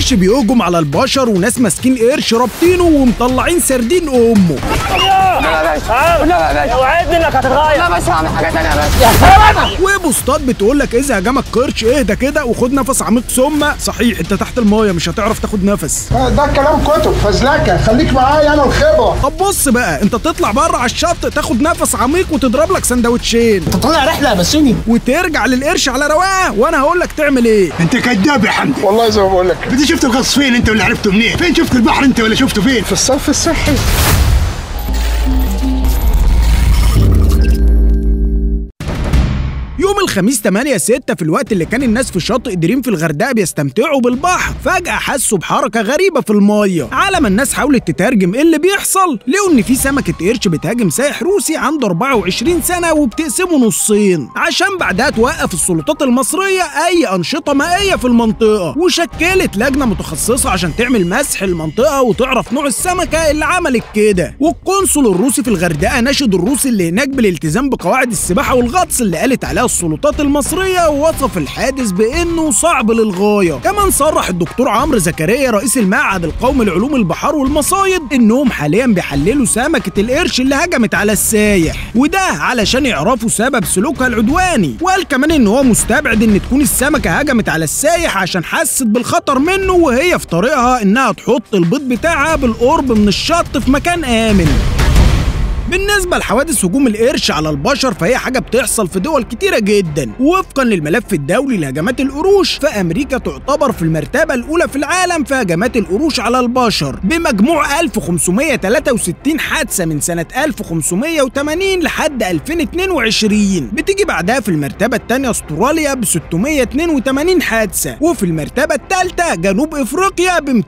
القرش بيهجم على البشر وناس ماسكين قرش رابطينه ومطلعين سردين امه وعدني انك هتتغير لا بس هعمل حاجه تانيه بس وبوستات بتقول لك اذا هجمك قرش اهدى كده وخد نفس عميق ثم صحيح انت تحت المايه مش هتعرف تاخد نفس ده كلام كتب فزلكه خليك معايا انا الخبره طب بص بقى انت تطلع بره على الشط تاخد نفس عميق وتضرب لك سندوتشين انت طالع رحله يا بسوني وترجع للقرش على رواقه وانا هقول لك تعمل ايه انت كذاب يا حمدي والله زي ما بقول لك انت شفت الغطس فين انت ولا عرفته منين فين شفت البحر انت ولا شفته فين في الصرف الصحي يوم الخميس 8 6 في الوقت اللي كان الناس في شاطئ دريم في الغردقه بيستمتعوا بالبحر فجاه حسوا بحركه غريبه في المايه على ما الناس حاولت تترجم ايه اللي بيحصل لقوا ان في سمكه قرش بتهاجم سائح روسي عنده 24 سنه وبتقسمه نصين عشان بعدها توقف السلطات المصريه اي انشطه مائيه في المنطقه وشكلت لجنه متخصصه عشان تعمل مسح المنطقه وتعرف نوع السمكه اللي عملت كده والقنصل الروسي في الغردقه ناشد الروسي اللي هناك بالالتزام بقواعد السباحه والغطس اللي قالت عليها السلطات المصريه ووصف الحادث بانه صعب للغايه كمان صرح الدكتور عمرو زكريا رئيس المعهد القومي لعلوم البحار والمصايد انهم حاليا بيحللوا سمكه القرش اللي هجمت على السايح وده علشان يعرفوا سبب سلوكها العدواني وقال كمان ان هو مستبعد ان تكون السمكه هجمت على السايح عشان حست بالخطر منه وهي في طريقها انها تحط البيض بتاعها بالقرب من الشط في مكان امن بالنسبة لحوادث هجوم القرش على البشر فهي حاجة بتحصل في دول كتيرة جدا وفقا للملف الدولي لهجمات القروش فأمريكا تعتبر في المرتبة الأولى في العالم في هجمات القروش على البشر بمجموع 1563 حادثة من سنة 1580 لحد 2022 بتيجي بعدها في المرتبة الثانية استراليا ب 682 حادثة وفي المرتبة الثالثة جنوب افريقيا ب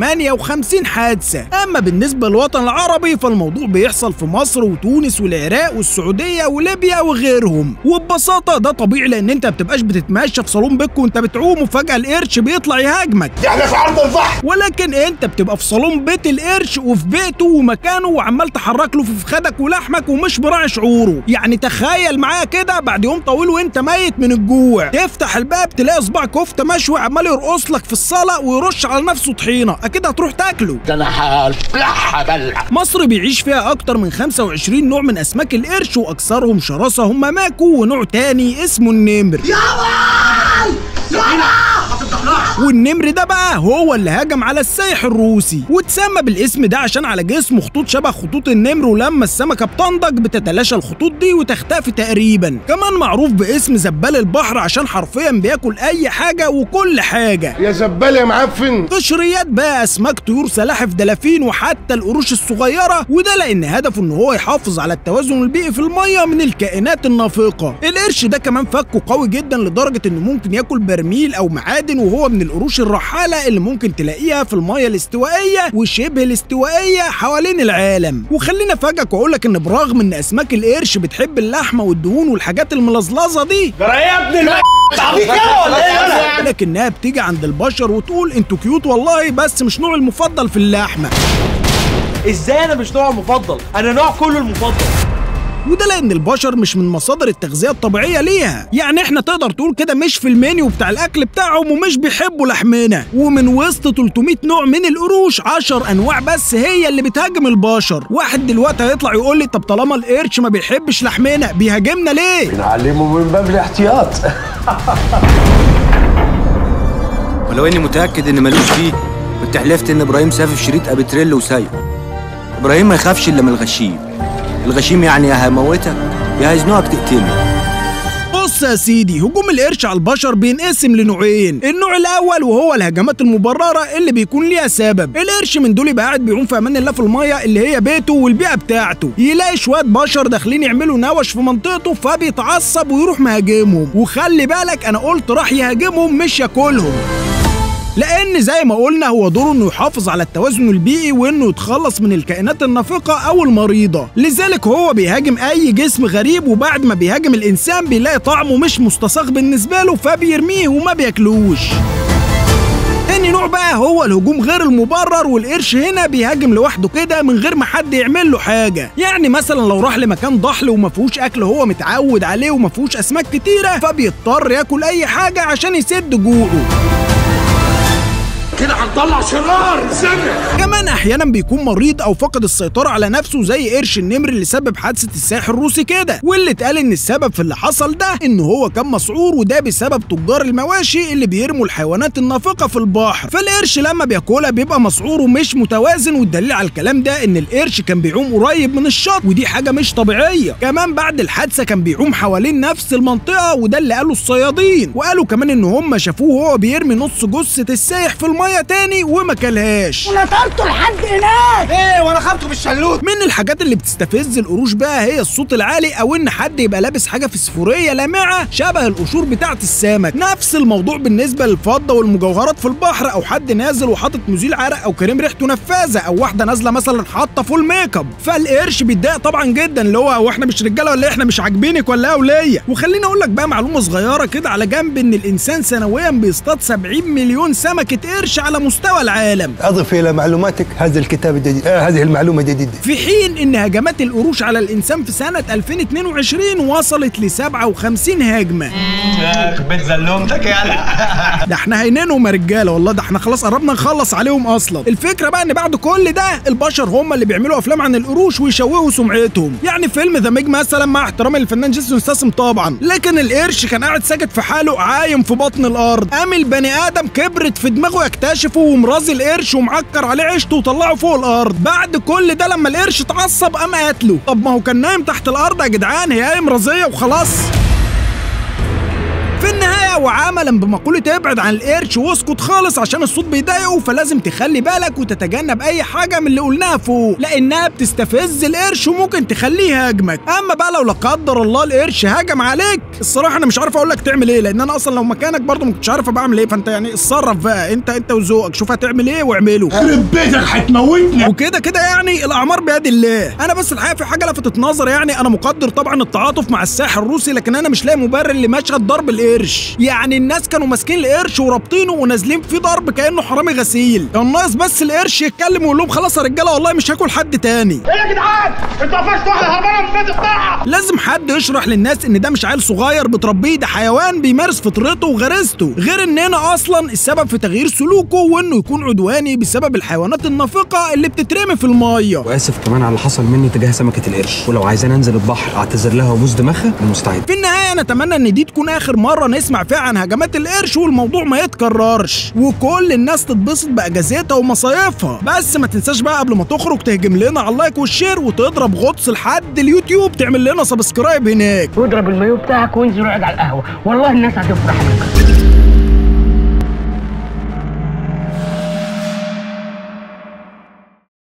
258 حادثة اما بالنسبة للوطن العربي فالموضوع بيحصل في مصر وتونس والعراق والسعودية وليبيا وغيرهم وببساطة ده طبيعي لان انت بتبقاش بتتمشى في صالون بيتك وانت بتعوم وفجأة القرش بيطلع يهاجمك احنا في عرض البحر ولكن انت بتبقى في صالون بيت القرش وفي بيته ومكانه وعمال تحرك له في فخدك ولحمك ومش براعي شعوره يعني تخيل معايا كده بعد يوم طويل وانت ميت من الجوع تفتح الباب تلاقي صباع كفته مشوي عمال يرقص لك في الصاله ويرش على نفسه طحينه اكيد هتروح تاكله ده انا هبلعها بلع مصر بيعيش فيها اكتر من 25 نوع من اسماك القرش واكثرهم شراسه هم ماكو ونوع تاني اسمه النمر والنمر ده بقى هو اللي هجم على السايح الروسي واتسمى بالاسم ده عشان على جسمه خطوط شبه خطوط النمر ولما السمكه بتنضج بتتلاشى الخطوط دي وتختفي تقريبا كمان معروف باسم زبال البحر عشان حرفيا بياكل اي حاجه وكل حاجه يا زبال يا معفن قشريات بقى اسماك طيور سلاحف دلافين وحتى القروش الصغيره وده لان هدفه ان هو يحافظ على التوازن البيئي في الميه من الكائنات النافقه القرش ده كمان فكه قوي جدا لدرجه انه ممكن ياكل برميل او معادن وهو من القروش الرحاله اللي ممكن تلاقيها في الميه الاستوائيه وشبه الاستوائيه حوالين العالم وخلينا افاجئك واقول لك ان برغم ان اسماك القرش بتحب اللحمه والدهون والحاجات الملظلظه دي جرى ايه يا ابن الم تعبيط كده ولا ايه انا لكنها بتيجي عند البشر وتقول انتوا كيوت والله بس مش نوعي المفضل في اللحمه ازاي انا مش نوع المفضل انا نوع كله المفضل وده لان البشر مش من مصادر التغذيه الطبيعيه ليها يعني احنا تقدر تقول كده مش في المنيو بتاع الاكل بتاعهم ومش بيحبوا لحمنا ومن وسط 300 نوع من القروش 10 انواع بس هي اللي بتهاجم البشر واحد دلوقتي هيطلع يقول لي طب طالما القرش ما بيحبش لحمنا بيهاجمنا ليه نعلمه من باب الاحتياط ولو اني متاكد ان ملوش فيه كنت حلفت ان ابراهيم سافف شريط ابيتريل وسايقه ابراهيم ما يخافش الا من الغشيم الغشيم يعني يا هيموتك يا هيزنقك تقتله بص يا سيدي هجوم القرش على البشر بينقسم لنوعين النوع الاول وهو الهجمات المبرره اللي بيكون ليها سبب القرش من دول يبقى قاعد بيعوم في امان الله في الميه اللي هي بيته والبيئه بتاعته يلاقي شويه بشر داخلين يعملوا نوش في منطقته فبيتعصب ويروح مهاجمهم وخلي بالك انا قلت راح يهاجمهم مش ياكلهم لان زي ما قلنا هو دوره انه يحافظ على التوازن البيئي وانه يتخلص من الكائنات النافقه او المريضه لذلك هو بيهاجم اي جسم غريب وبعد ما بيهاجم الانسان بيلاقي طعمه مش مستساغ بالنسبه له فبيرميه وما بياكلوش تاني نوع بقى هو الهجوم غير المبرر والقرش هنا بيهاجم لوحده كده من غير ما حد يعمل له حاجه يعني مثلا لو راح لمكان ضحل وما فيهوش اكل هو متعود عليه وما فيهوش اسماك كتيره فبيضطر ياكل اي حاجه عشان يسد جوعه كده هنطلع شرار استنى كمان احيانا بيكون مريض او فقد السيطره على نفسه زي قرش النمر اللي سبب حادثه الساحر الروسي كده واللي اتقال ان السبب في اللي حصل ده ان هو كان مسعور وده بسبب تجار المواشي اللي بيرموا الحيوانات النافقه في البحر فالقرش لما بياكلها بيبقى مسعور ومش متوازن والدليل على الكلام ده ان القرش كان بيعوم قريب من الشط ودي حاجه مش طبيعيه كمان بعد الحادثه كان بيعوم حوالين نفس المنطقه وده اللي قاله الصيادين وقالوا كمان ان هم شافوه وهو بيرمي نص جثه السايح في الميه تاني وما كلهاش نطرته لحد هناك ايه وانا خدته بالشلوت من الحاجات اللي بتستفز القروش بقى هي الصوت العالي او ان حد يبقى لابس حاجه فسفوريه لامعه شبه القشور بتاعه السمك نفس الموضوع بالنسبه للفضه والمجوهرات في البحر او حد نازل وحاطط مزيل عرق او كريم ريحته نفاذه او واحده نازله مثلا حاطه فول ميك اب فالقرش بيتضايق طبعا جدا اللي هو هو احنا مش رجاله ولا إيه؟ احنا مش عاجبينك ولا ايه وليا وخليني اقول لك بقى معلومه صغيره كده على جنب ان الانسان سنويا بيصطاد 70 مليون سمكه قرش على مستوى العالم أضف إلى معلوماتك هذا الكتاب الجديد آه هذه المعلومة جديدة في حين ان هجمات القروش على الانسان في سنه 2022 وصلت ل 57 هجمه بيت زلومتك يالا ده احنا هينينهم يا رجاله والله ده احنا خلاص قربنا نخلص عليهم اصلا الفكره بقى ان بعد كل ده البشر هم اللي بيعملوا افلام عن القروش ويشوهوا سمعتهم يعني فيلم ذا ميج مثلا مع احترامي للفنان جيسون ستاسم طبعا لكن القرش كان قاعد ساكت في حاله عايم في بطن الارض قام البني ادم كبرت في دماغه يكتشفه ومرازي القرش ومعكر عليه عيشته وطلعه فوق الارض بعد كل ده لما القرش اتعصب قام قتله طب ما هو كان نايم تحت الارض يا جدعان هي قايم رازيه وخلاص في النهاية وعملا بمقولة ابعد عن القرش واسكت خالص عشان الصوت بيضايقه فلازم تخلي بالك وتتجنب أي حاجة من اللي قلناها فوق لأنها بتستفز القرش وممكن تخليه يهاجمك أما بقى لو لا قدر الله القرش هاجم عليك الصراحة أنا مش عارف أقول لك تعمل إيه لأن أنا أصلا لو مكانك برضه ما كنتش عارف أبقى أعمل إيه فأنت يعني اتصرف بقى أنت أنت وذوقك شوف هتعمل إيه واعمله خرب بيتك هتموتنا وكده كده يعني الاعمار بيد الله انا بس الحقيقه في حاجه لفتت نظري يعني انا مقدر طبعا التعاطف مع الساحر الروسي لكن انا مش لاقي مبرر لمشهد ضرب القرش يعني الناس كانوا ماسكين القرش ورابطينه ونازلين فيه ضرب كانه حرامي غسيل كان ناقص بس القرش يتكلم ويقول لهم خلاص يا رجاله والله مش هاكل حد تاني ايه يا جدعان انتوا قفشتوا واحده هربانه من البيت بتاعها لازم حد يشرح للناس ان ده مش عيل صغير بتربيه ده حيوان بيمارس فطرته وغريزته غير ان هنا اصلا السبب في تغيير سلوكه وانه يكون عدواني بسبب الحيوانات النافقه اللي بتترمي في الميه واسف كمان على اللي حصل مني تجاه سمكه القرش ولو عايزاني انزل البحر اعتذر لها وبوس دماغها انا مستعد في النهاية نتمنى ان دي تكون اخر مرة نسمع فيها عن هجمات القرش والموضوع ما يتكررش وكل الناس تتبسط باجازتها ومصايفها بس ما تنساش بقى قبل ما تخرج تهجم لنا على اللايك والشير وتضرب غطس لحد اليوتيوب تعمل لنا سبسكرايب هناك واضرب المايو بتاعك وانزل اقعد على القهوه والله الناس هتفرح بك